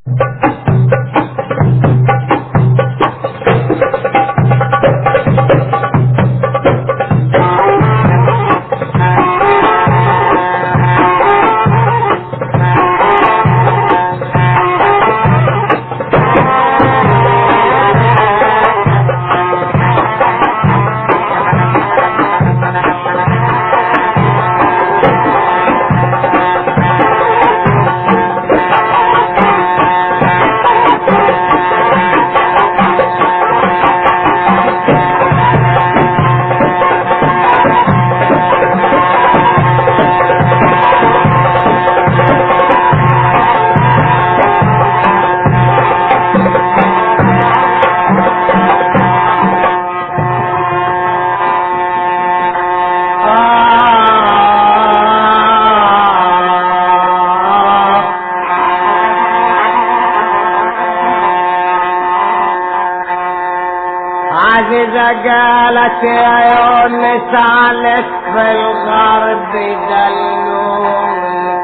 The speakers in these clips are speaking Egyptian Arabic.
عزيزة قالت يا يونس عليك في الغرب دلوني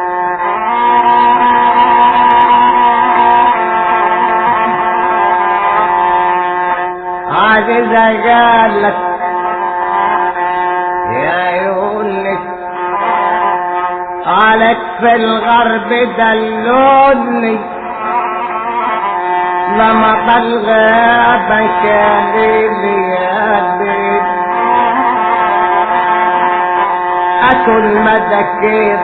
عزيزة قالت يا يونس عليك في الغرب دلوني لما بلغابك يا ليلي يا ليل أتوا المدكير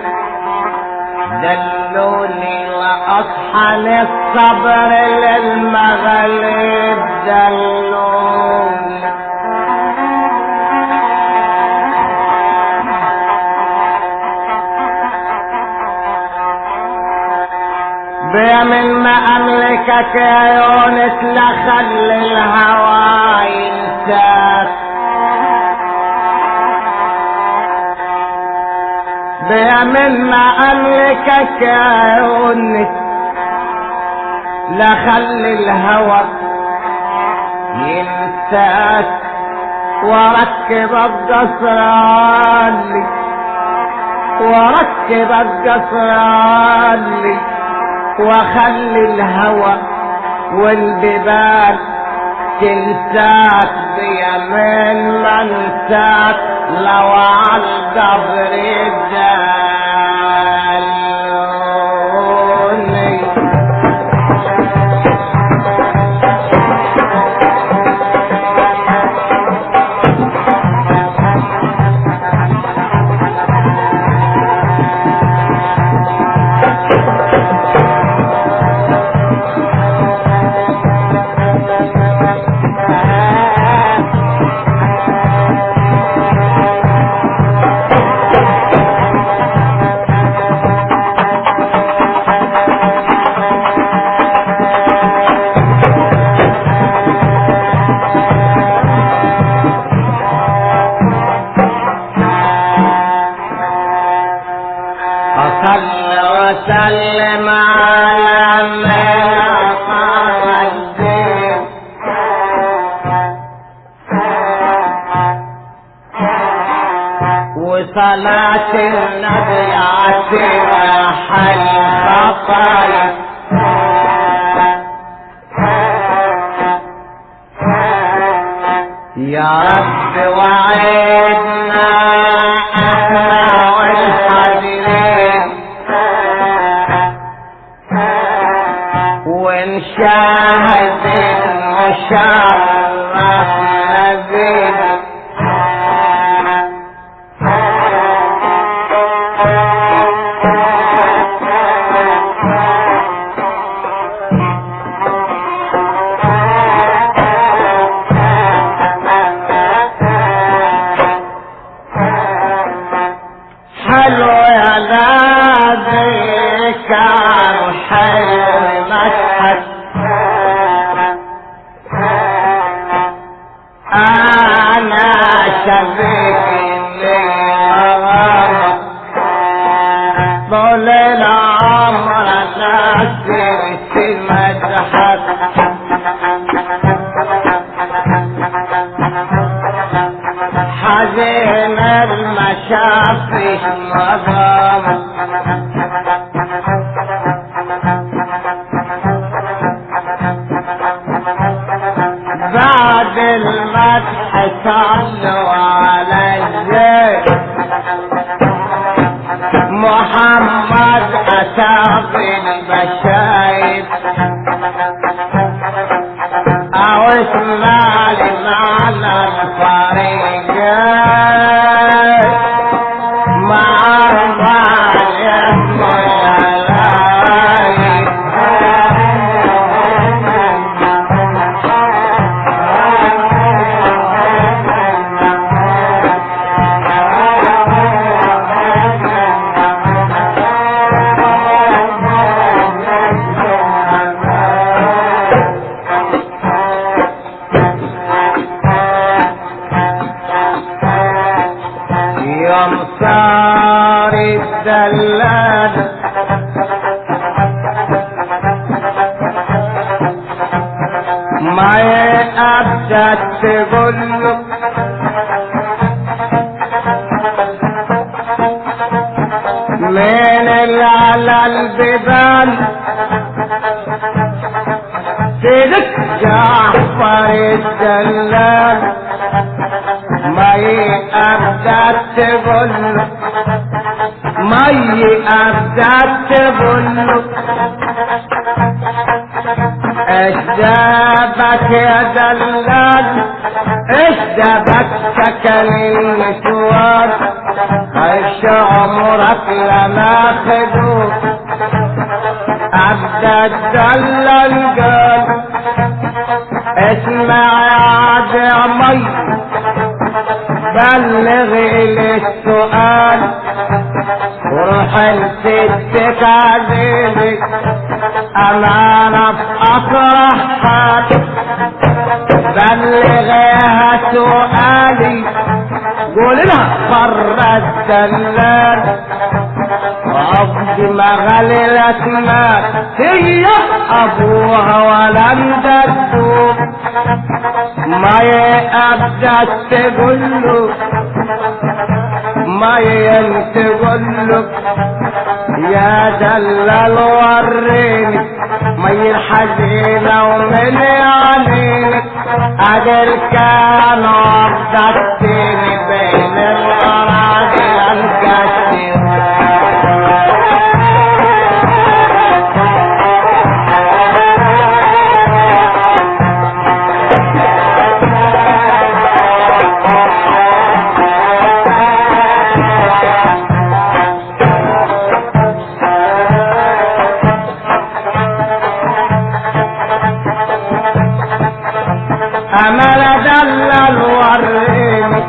دلوني وأصحى للصبر للمغرب دلوني بيمن ما املكك يا يونس لخل الهوى ينساك بيمن ما املكك يا يونس لخل الهوى ينساك وركب القصر لي وركب القصر لي وخلي الهوى والبيبان تنساك بيمين منساك لو على القبر دلوني وصل وسلم على من أقام الدين وصلاة النبي عتيح الخطايا يا رب وعدنا احنا والحاضرين وان شاهد وشرفنا بيك حلو يا نادي كان حلو مشهد انا شبيك اللي غرق طول العمر ناسي في مدحك حزين المشافي مضام بالبشاير او اسمع لي معنى الفريق مع الظالم يوم صار الدلال ما أبدت تقول له من اللي على البيبان سيدك جعفر الدلال ما أبدت تقول له ما أبدت تقول له ايش جابك يا دلال ايش جابك سكن المشوار عيش عمرك لما خدوك عبد الدلال قال اسمع يا عاد يا مي بلغ لي السؤال وروح لستك عزيزي أمانة في أفرح حال بلغيها سؤالي قول لها بر الدلال وعبد ما غللت مات هي أبوها ولم تدوب ما يأبدت تقول له ما ينتقل له يا دلال وريني مي الحزينة ومن عينيك أجل كان وردتني بين الأراضي الكثير أمل دلل وريني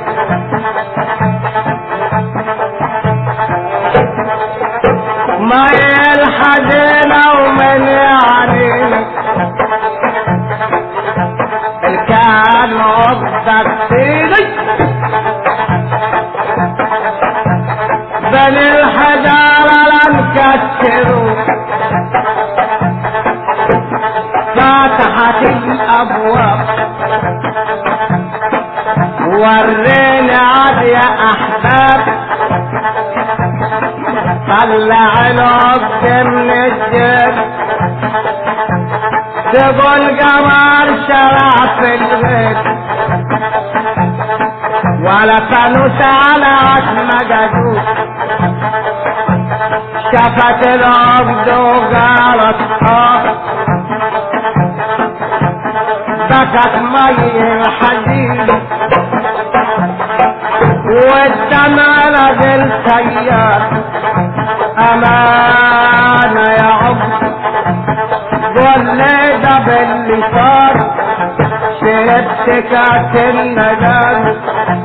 ما يلحدنا ومن يعنينا الكان وقتك سيدي بل الحجارة لم كسروا فتحت الأبواب ورينا عاد يا احباب طلع العبد من الجيب تقول قمر شرع في البيت ولا فانوس على عتمة جدود شافت العبد وقالت اه بكت مي الحديد والدمع نزل سيار أمانة يا عبد قول لي ده باللي صار شربت كاس الندم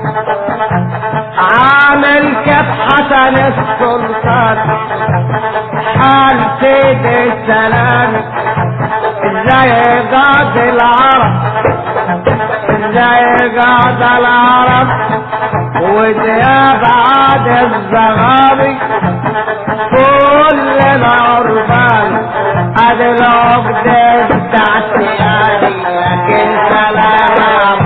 عامل كيف حسن السلطان حال سيد السلام ازاي قاد العرب ازاي قاد العرب ودياب عاد الزغابي كل عربان ادي العقدة بتاعتي يعني لكن سلام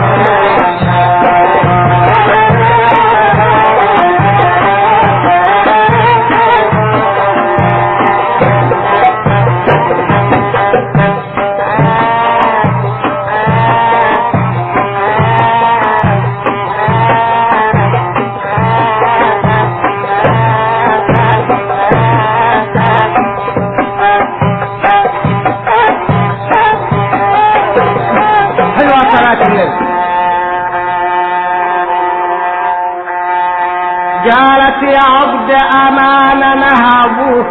العبد امانة نهبوه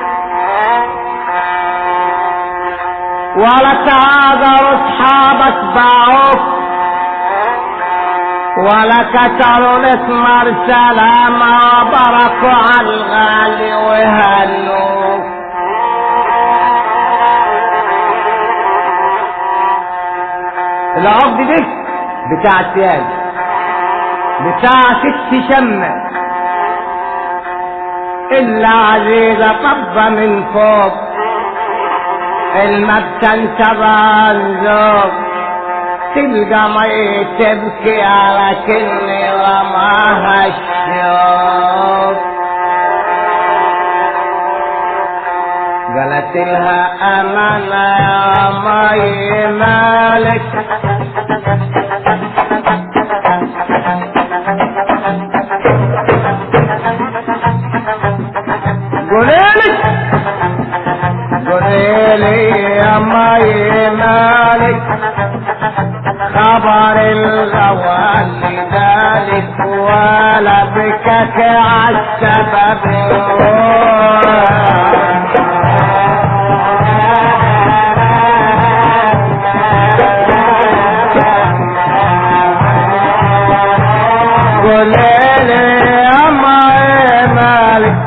ولا تعذروا اصحابك باعوك ولا كتروا الاسمر سلامة وبركوا على الغالي وهنوك العقد دي بتاع السياد بتاع ست شمة إلا عزيزة طبة من فوق المبتن شبان زوج تلقى مي تبكي على كل رماها الشوق قالت لها أمانة يا مي مالك قوليلي قوليلي يا مي مالك خبر الغوال لذلك ولا بكك عالسبب قوليلي يا مي مالك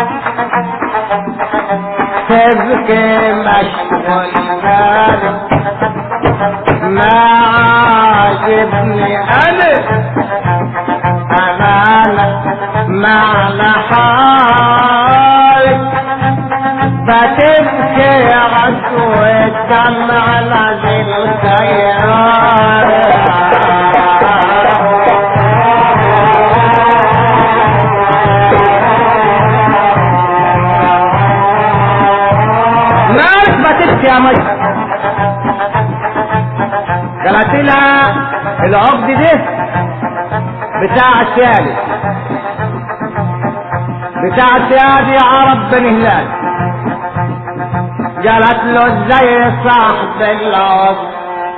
تبكي مشغول بالك ما عاجبني انا امانة معنى حالك بتبكي عدو الدمع نازل سيارة مالك ما تبكي يا مجد قالت لها العقد ده بتاع السيادة بتاع السيادة يا عرب بن هلال قالت له زي صاحب العقد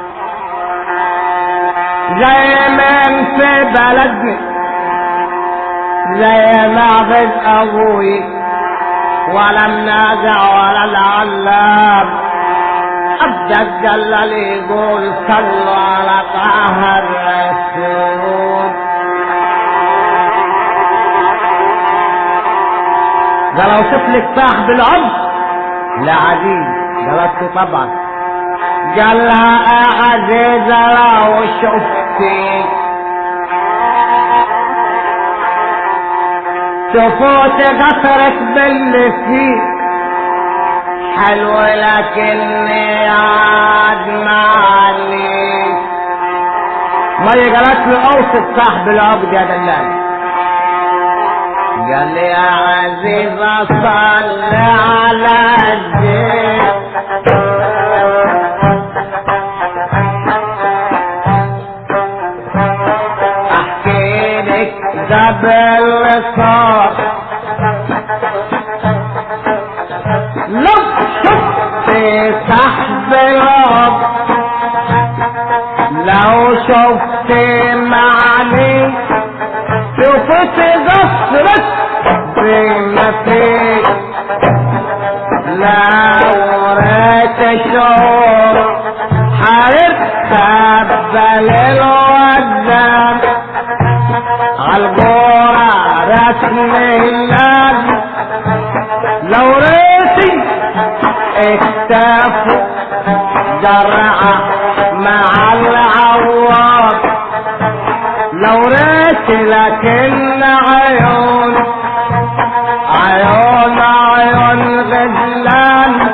زي من في بلدنا زي معبد ابوي ولا منازع ولا العلام عبدك جلل يقول صلوا على طه الرسول ده لو طفلك صاحب العمر لا عزيز قالت طبعا قال لها يا عزيزة لو شفتك تفوت قصرك باللي فيه حلو لكني عاد معلي مية قالت له اوصف صاحب العقد يا دلال قال لي يا عزيز صل على الدين احكي لك قبل صار لو شفت صاحب العب لو شفت معني شفت قصرك بما فيك لو ريت شعور حيتقبل الودان عالقورة رسم اللازم لو ريتي اكتفوا جرعة مع العواب لو ريت لكن عيون عيون عيون غزلان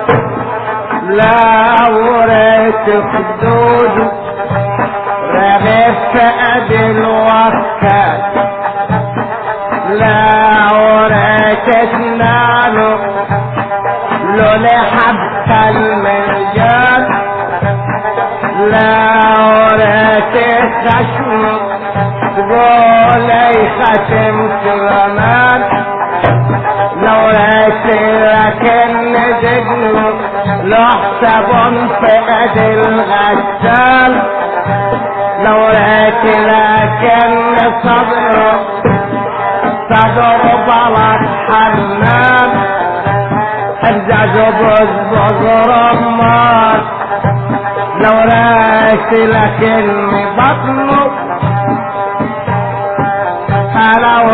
لو ريت خدود رغيف فقد الوكال لو ريت اسنانه لولي حبة المرجان لو ريت خشمه تقولي ختم سلمان لو ريت لكن دقنه له حساب في ايد الغسال لو ريت لكن صبره ضربة حمام ارجع بز رمان لو راسي لكن بطنه لو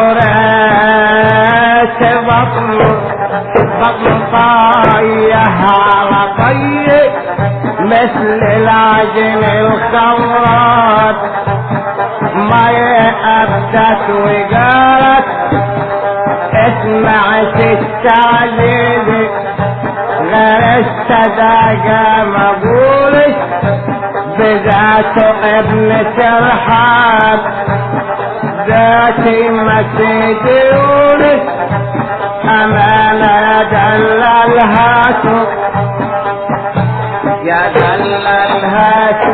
راسي بطنه بطن طايه على طيه مثل العجن الخمرات ما أبدت وقالت اسمع التعليل غير الصداقة ما قولش بذاته ابن سرحاب ذاتي مسيد يونس أمانة دلل هاتو يا دلل هاتو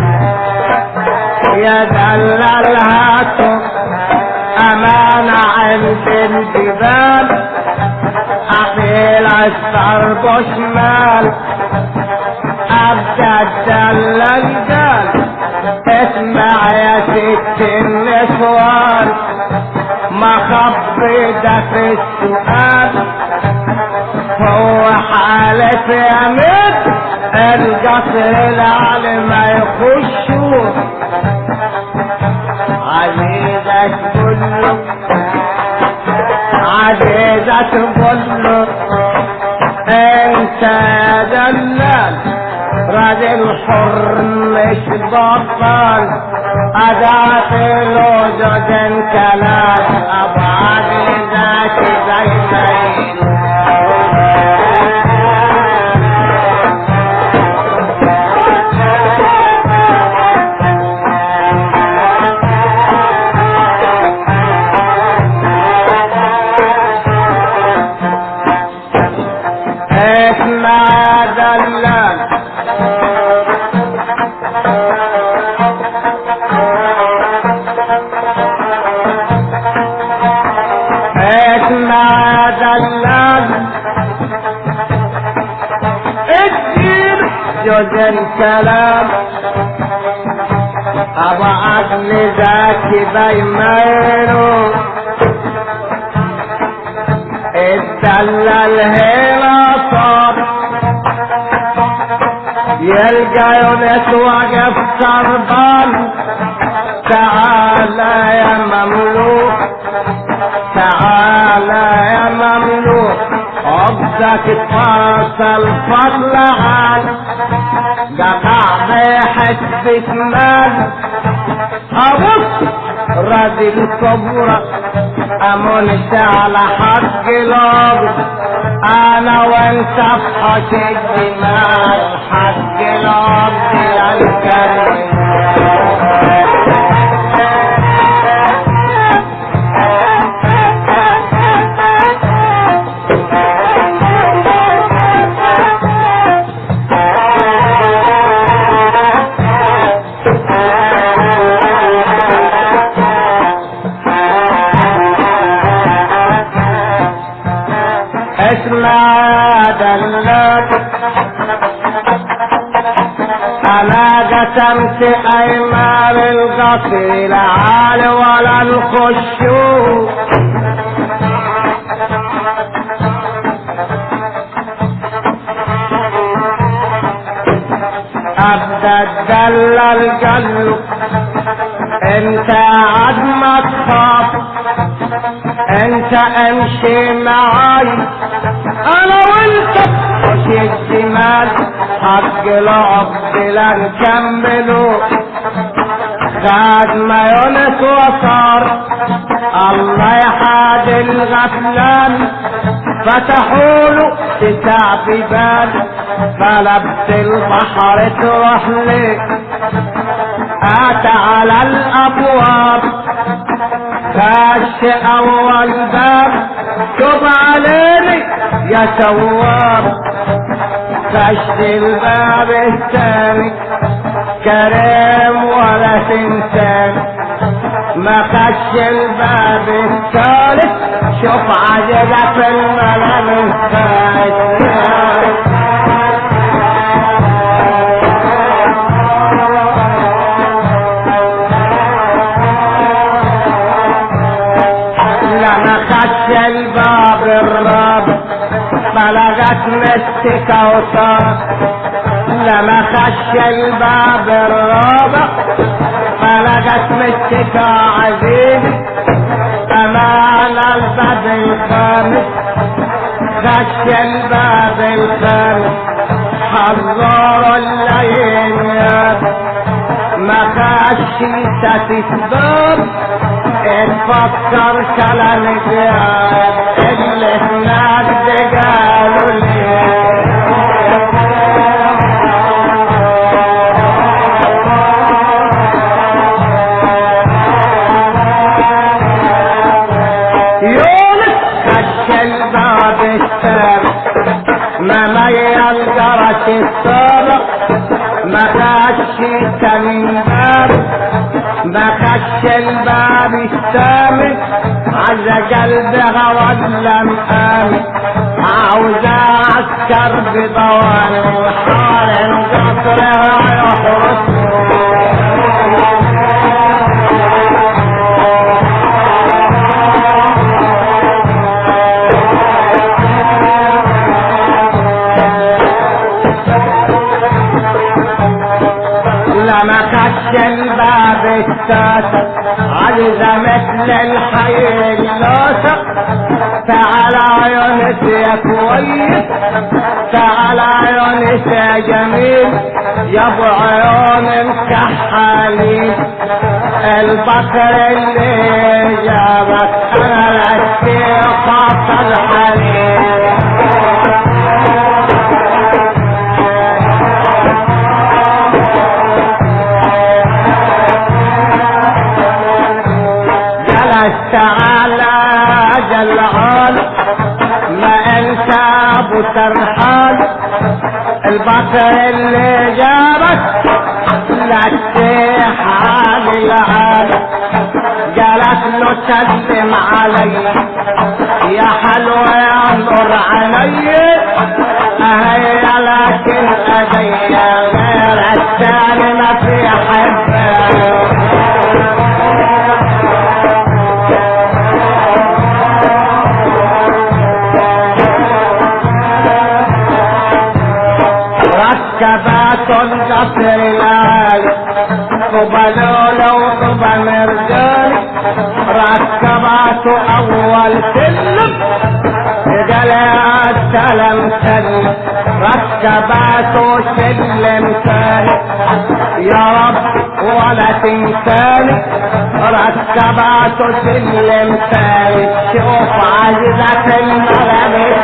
يا دلل هاتو أمانة عند الجبال أقيل أسفر بشمال أبدا دلل قال اسمع يا ست النسوان ما خبيتك السؤال هو حالة يمين القصر العالي ما يخشوا عزيزك كله عزيزك كله انت يا دلال راجل حر مش بطل ادعت له جدن كلام ابو عزيزك زي ما اسمع يا دلال اسمع يا دلال ادير جوز الكلام ابو عقل ذاك بيمينه الدلال هنا صار يلقى يونس واقف سربان تعالى يا مملوك تعالى يا مملوك عبدك تواصل فضل عن قطع بحسبة مال ابص راضي الكبرى امنت على حق الارض انا وانت في حوش الدماء حق الارض يا الكريم اسمع يا دلال انا قسمت ايمان القصير عال ولا الخشوع ابدا الدلال قلب انت عد ما تخاف انت امشي معاي انا وانت مش الجمال حق العبد لا نكمله خد ما يونس وصار الله يحاد الغفلان فتحوا له تسع بيبان فلبس البحر تروح لك اتى على الابواب خش اول باب تب عليني يا سواب خش الباب الثاني كريم ولا تنساني ما خش الباب الثالث شوف عجبك الملامس لما خش مستكة وصار لما خش الباب الرابع فلقت مستكة عزيزي أمان الباب الخامس خش الباب الخامس حضر الليل ما خشيت تسبب اتفكر كلام جاب اللي هناك ده قالوا لي يونس خش الباب السابق ما ميل جرس السابق ما خشيت من باب ما خش الباب الثامن عز قلبها ولم آمن عاوز عسكر بضوان وحال قصرها يحرس لما خش الباب التاسع عجز مثل الحي اللاسع تعال عيونس يا كويس تعال عيونس يا جميل يا ابو عيون الكحالين البكر اللي جابك انا لك خاطر حليم جلست على جلعان ما انت ابو سرحان البطل اللي جابك لا تسيح عن العالم قالت له سلم علي يا حلوة يا نور علي اهي لكن ادي غير الثاني ما في حبه ركبات القصر العالي قبلوا لو قبل رجال ركبات اول سلم قال يا سلام سلم ركبات سلم ثاني يا رب ولا تنساني ركبات سلم ثاني شوف عزيزة الملك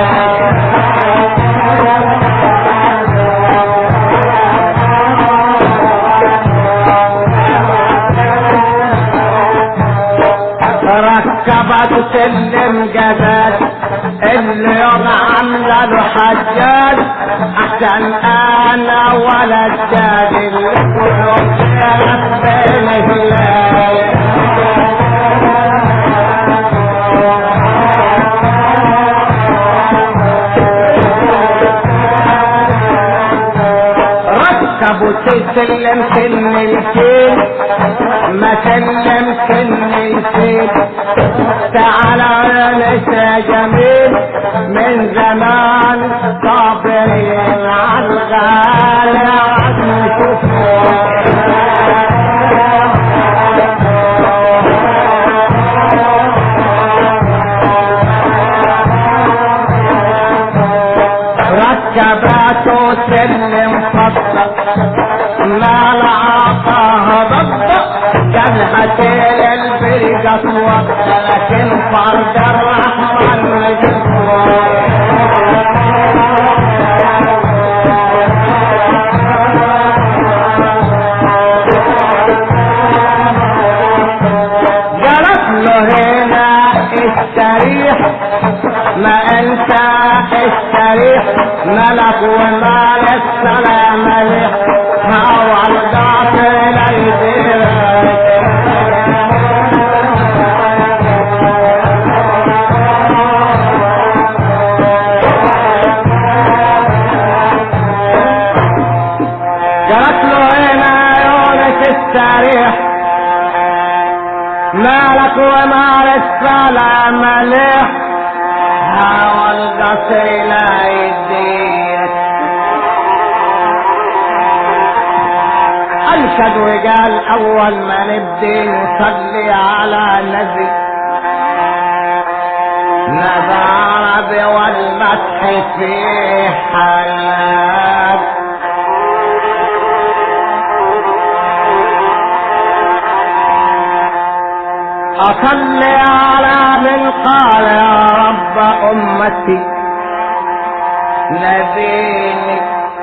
ركبت سلم جبال اللي يوم عامله له حجاج احسن انا ولا الجادل كلهم شرف بين هلال ركبوا تسلم سن الفيل ما سلم سن الفيل تعال يا نسا جميل من زمان صابرين على الغالي عم ركبات وسلم فضة ما لعطاها ضبط كان تيل الفرقة توقع لكن فرد الرحمن مجبور قالت له هنا استريح ما انت استريح ملك ومال السلام مليح هو القاتل اليديك قالت له هنا يونس استريح مالك ومال السلام مليح والقصر لا يديك انشد وقال اول ما نبدي نصلي على النبي نظر والمسح في حلال أصلي على من قال يا رب أمتي نبيني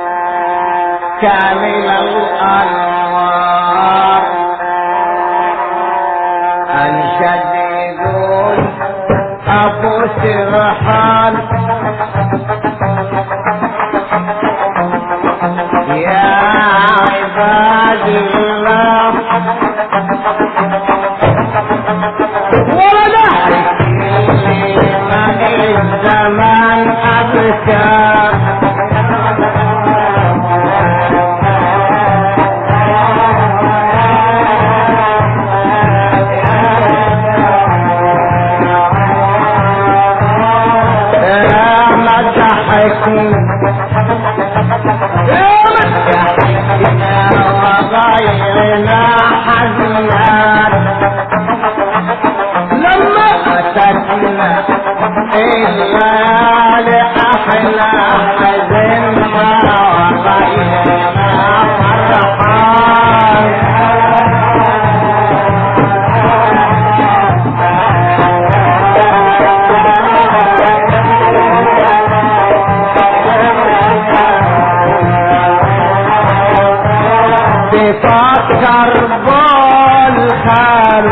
كامل الأنوار أنشد يقول أبو سرحان يا عباد الله الزمان أبكى يا مدحكي يا مدحكنا وغيرنا حزنان لما أتتنا الليالي أحلى حزنها وغيرنا فرحان تفكر بالخير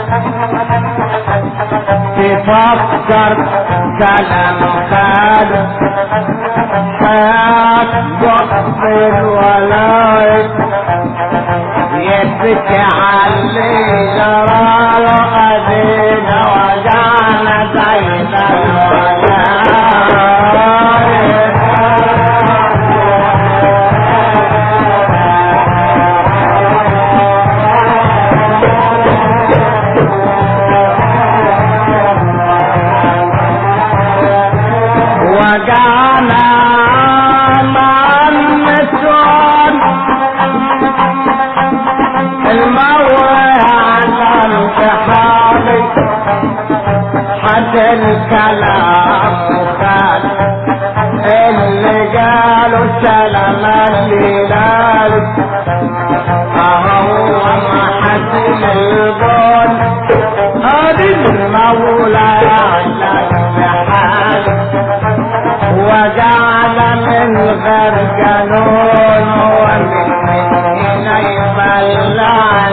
تفكر كلام خالد حياة ضعف الولاية يبكي علي جراله أدينا وجعنا بين وجعنا مع النسوان الموعى على انتحاري حتى الكلام وخال اللي قالوا سلام الليلال اهو ما حسن القول هذه المولى على الحال وجعل من غير قانون ومن هنا يبلع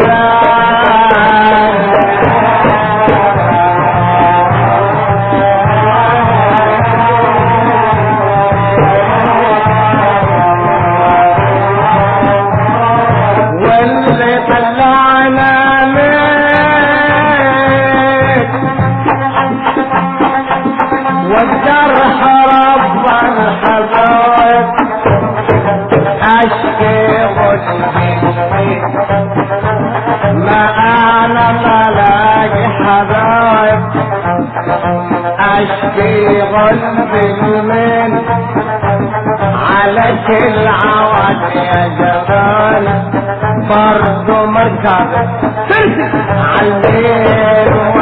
واللي طلعنا منك والجرح رب الحبايب اشكي غلبي ما انا بلاقي حبايب اشكي غلبي من على كل عواد يا جبال برضو مركب على الليل